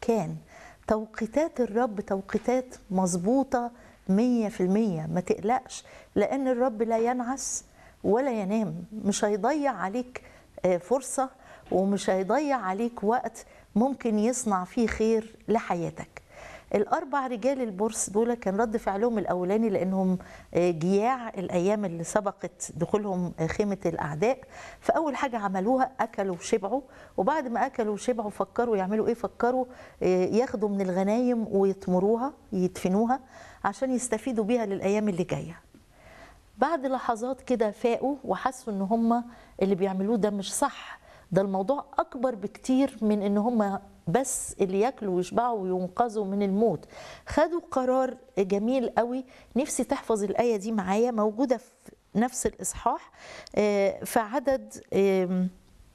كان توقيتات الرب توقيتات مظبوطة مية في المية ما تقلقش لأن الرب لا ينعس ولا ينام مش هيضيع عليك آه، فرصة ومش هيضيع عليك وقت ممكن يصنع فيه خير لحياتك الأربع رجال البرص دول كان رد فعلهم الأولاني لأنهم آه، جياع الأيام اللي سبقت دخولهم آه، خيمة الأعداء فأول حاجة عملوها أكلوا وشبعوا وبعد ما أكلوا وشبعوا فكروا يعملوا إيه فكروا آه، ياخدوا من الغنايم ويطمروها يدفنوها عشان يستفيدوا بيها للأيام اللي جاية بعد لحظات كده فاقوا وحسوا ان هم اللي بيعملوه ده مش صح ده الموضوع اكبر بكتير من ان هم بس اللي ياكلوا ويشبعوا وينقذوا من الموت خدوا قرار جميل قوي نفسي تحفظ الايه دي معايا موجوده في نفس الاصحاح آه، في عدد آم،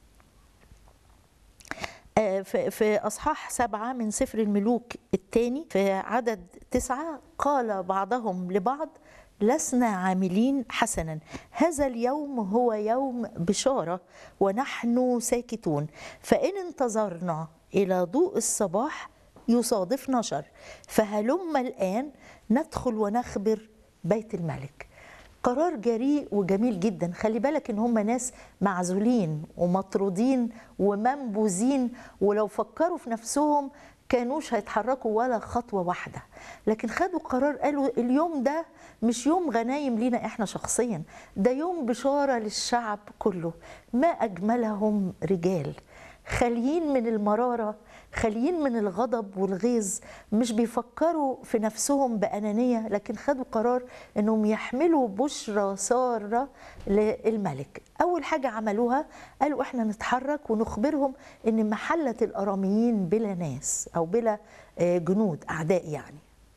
آه، في في أصحاح سبعة من سفر الملوك الثاني في عدد تسعة قال بعضهم لبعض لسنا عاملين حسنا هذا اليوم هو يوم بشارة ونحن ساكتون فإن انتظرنا إلى ضوء الصباح يصادفنا شر فهلم الآن ندخل ونخبر بيت الملك قرار جريء وجميل جدا خلي بالك ان هم ناس معزولين ومطرودين ومنبوذين ولو فكروا في نفسهم كانوش هيتحركوا ولا خطوة واحدة لكن خدوا قرار قالوا اليوم ده مش يوم غنايم لينا احنا شخصيا ده يوم بشارة للشعب كله ما أجملهم رجال خاليين من المرارة خاليين من الغضب والغيظ مش بيفكروا في نفسهم بأنانية لكن خدوا قرار انهم يحملوا بشرى سارة للملك اول حاجة عملوها قالوا احنا نتحرك ونخبرهم ان محلة الاراميين بلا ناس او بلا آه، جنود اعداء يعني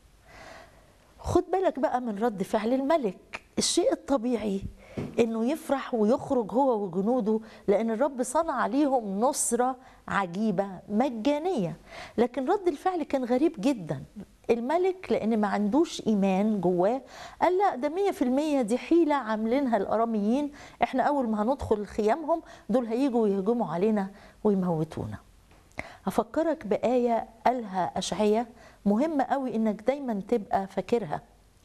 خد بالك بقى من رد فعل الملك الشيء الطبيعي انه يفرح ويخرج هو وجنوده لان الرب صنع عليهم نصره عجيبه مجانيه لكن رد الفعل كان غريب جدا الملك لان ما عندوش ايمان جواه قال لا ده 100% دي حيله عاملينها الاراميين احنا اول ما هندخل خيامهم دول هيجوا يهجموا علينا ويموتونا هفكرك بآية قالها أشعية مهمة قوي إنك دايما تبقى فاكرها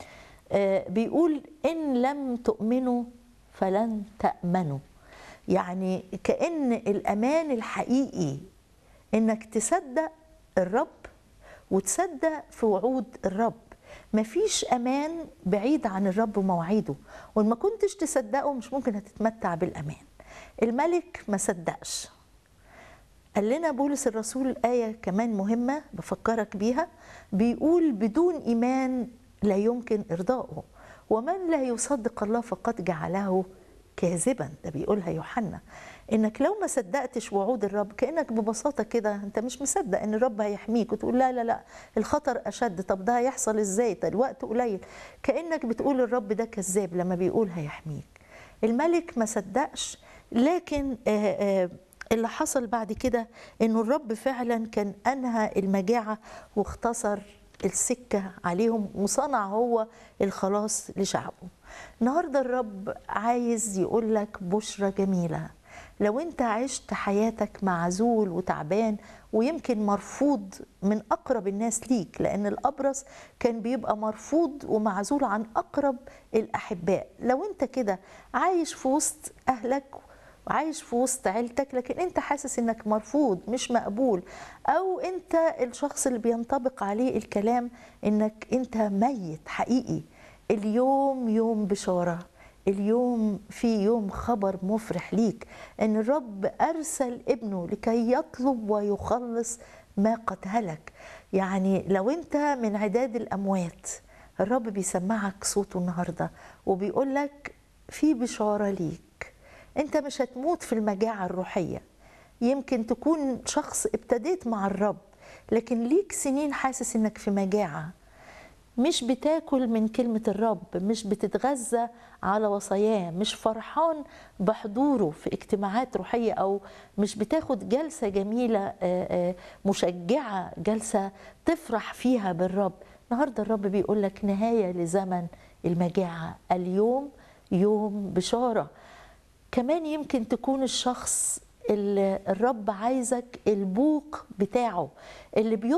آه، بيقول إن لم تؤمنوا فلن تأمنوا يعني كأن الأمان الحقيقي إنك تصدق الرب وتصدق في وعود الرب مفيش أمان بعيد عن الرب ومواعيده وإن ما كنتش تصدقه مش ممكن هتتمتع بالأمان الملك ما صدقش قال لنا بولس الرسول آية كمان مهمة بفكرك بيها بيقول بدون إيمان لا يمكن إرضائه ومن لا يصدق الله فقد جعله كاذبا ده بيقولها يوحنا انك لو ما صدقتش وعود الرب كانك ببساطه كده انت مش مصدق ان الرب هيحميك وتقول لا لا لا الخطر اشد طب ده هيحصل ازاي ده الوقت قليل كانك بتقول الرب ده كذاب لما بيقول هيحميك الملك ما صدقش لكن آه آه اللي حصل بعد كده انه الرب فعلا كان انهى المجاعه واختصر السكه عليهم وصنع هو الخلاص لشعبه النهارده الرب عايز يقول لك بشرى جميله لو انت عشت حياتك معزول وتعبان ويمكن مرفوض من اقرب الناس ليك لان الابرص كان بيبقى مرفوض ومعزول عن اقرب الاحباء لو انت كده عايش في وسط اهلك وعايش في وسط عيلتك لكن انت حاسس انك مرفوض مش مقبول او انت الشخص اللي بينطبق عليه الكلام انك انت ميت حقيقي اليوم يوم بشاره اليوم في يوم خبر مفرح ليك ان الرب ارسل ابنه لكي يطلب ويخلص ما قد هلك يعني لو انت من عداد الاموات الرب بيسمعك صوته النهارده وبيقول لك في بشاره ليك انت مش هتموت في المجاعه الروحيه يمكن تكون شخص ابتديت مع الرب لكن ليك سنين حاسس انك في مجاعه مش بتاكل من كلمة الرب مش بتتغذى على وصاياه مش فرحان بحضوره في اجتماعات روحية أو مش بتاخد جلسة جميلة آه، آه، مشجعة جلسة تفرح فيها بالرب النهاردة الرب بيقول لك نهاية لزمن المجاعة اليوم يوم بشارة كمان يمكن تكون الشخص اللي الرب عايزك البوق بتاعه اللي بيطلب